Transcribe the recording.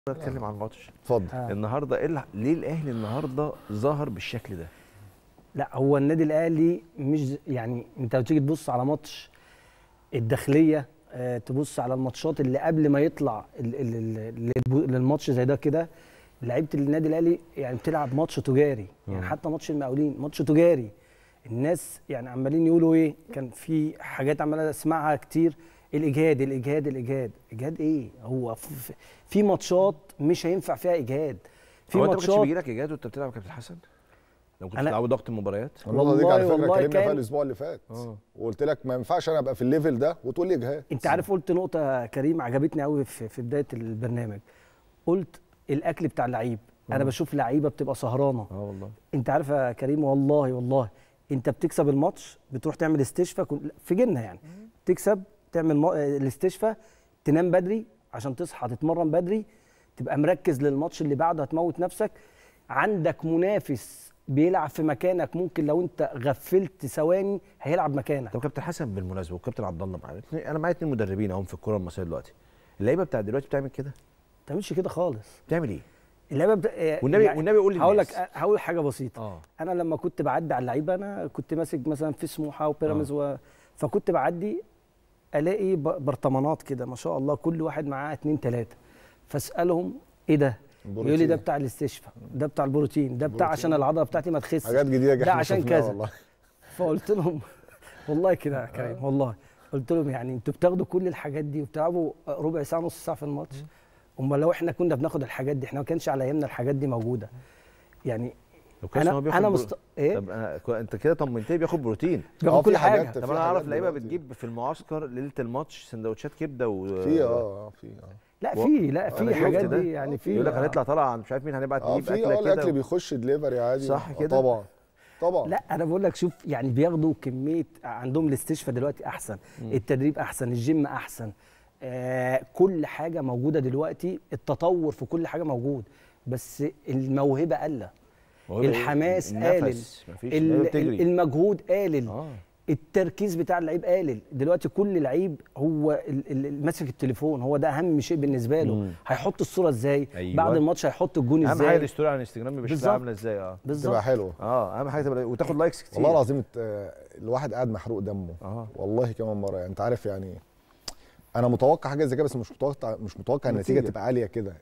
اتكلم عن الماتش اتفضل آه. النهارده ايه اللي- ليه الاهلي النهارده ظهر بالشكل ده لا هو النادي الاهلي مش يعني انت لو تيجي تبص على ماتش الداخليه آه، تبص على الماتشات اللي قبل ما يطلع ال- ال- ال- للب- للماتش زي ده كده لعيبه النادي الاهلي يعني بتلعب ماتش تجاري يعني مم. حتى ماتش المقاولين ماتش تجاري الناس يعني عمالين يقولوا ايه كان في حاجات عمال اسمعها كتير الاجهاد الاجهاد الاجهاد اجهاد ايه هو ف- ف- في ماتشات مش هينفع فيها اجهاد في هو انت ما كانش ماتشات بيجي لك اجهاد وانت بتلعب يا كابتن حسن لو كنت أنا- بتلعبوا ضغط المباريات النقطه دي على والله- فكره والله اتكلمنا فيها كان- الاسبوع اللي فات اه وقلت لك ما ينفعش انا ابقى في الليفل ده وتقول لي اجهاد انت عارف قلت نقطه كريم عجبتني قوي في, في بدايه البرنامج قلت الاكل بتاع اللعيب انا آه. بشوف لعيبه بتبقى سهرانه اه والله انت عارف يا كريم والله والله انت بتكسب الماتش بتروح تعمل استشفاء كن- في جنة يعني تكسب تعمل ما... اه، الاستشفاء تنام بدري عشان تصحى تتمرن بدري تبقى مركز للماتش اللي بعده هتموت نفسك عندك منافس بيلعب في مكانك ممكن لو انت غفلت ثواني هيلعب مكانك طب كابتن حسن بالمناسبه وكابتن عبد الله معايا اتنين- انا معايا اتنين مدربين اهم في الكوره المصريه دلوقتي اللعيبه بتاع دلوقتي بتعمل كده ما تعملش كده خالص بتعمل ايه اللعيبه بت... اه، والنبي والنبي قول لي هقول لك هقول حاجه بسيطه اه انا لما كنت بعدي على اللعيبه انا كنت ماسك مثلا في سموحه وبيراميدز و... فكنت بعدي الاقي ب- برطمانات كده ما شاء الله كل واحد معاه اتنين تلاته فاسالهم ايه ده؟ يقول لي ده بروتين. بتاع الاستشفاء ده بتاع البروتين ده بتاع بروتين. عشان العضله بتاعتي ما تخسش حاجات جديده ده احنا عشان شفناها كذا. والله فقلت لهم والله كده يا كريم والله قلت لهم يعني انتوا بتاخدوا كل الحاجات دي وبتلعبوا ربع ساعه نص ساعه في الماتش امال لو احنا كنا بناخد الحاجات دي احنا ما كانش على ايامنا الحاجات دي موجوده يعني لو كويس إن هو انا بياخد انا برو- مست... ايه طب أنا كو- انت كده طمنتني بياخد بروتين بياخد آه، كل في حاجه حاجات- طب في انا حاجات اعرف لعيبه دلوقتي. بتجيب في المعسكر ليله الماتش سندوتشات كبده و في اه في اه لا و- في لا أنا في شفت حاجات ده. دي يعني في يقول لك هنطلع طلعه عن مش عارف مين هنبعت اه نجيب في اه اكله الاكل كده بيخش دليفري عادي صح آه، كده؟ طبعا طبعا لا انا بقول لك شوف يعني بياخدوا كميه عندهم الاستشفاء دلوقتي احسن التدريب احسن الجيم احسن آه كل حاجه موجوده دلوقتي التطور في كل حاجه موجود بس الموهبه قل هو إيه؟ الحماس النفس مفيش لعيبة ال- بتجري. ال- المجهود قلل اه التركيز بتاع اللعيب قلل دلوقتي كل لعيب هو ال- ال- ال- ماسك التليفون هو ده اهم شيء بالنسبه له مم. هيحط الصوره ازاي أيوة. بعد الماتش هيحط الجون اهم حاجه ازاي الستوري على الانستجرام يبقى شكلها بالظبط. عامله ازاي اه تبقى بالظبط حلوه اه اهم حاجه تبقى وتاخد لايكس كتير والله العظيم آه، الواحد قاعد محروق دمه اه والله كمان مره يعني انت عارف يعني انا متوقع حاجه زي كده بس مش متوقع مش متوقع النتيجه نتيجة. تبقى عاليه كده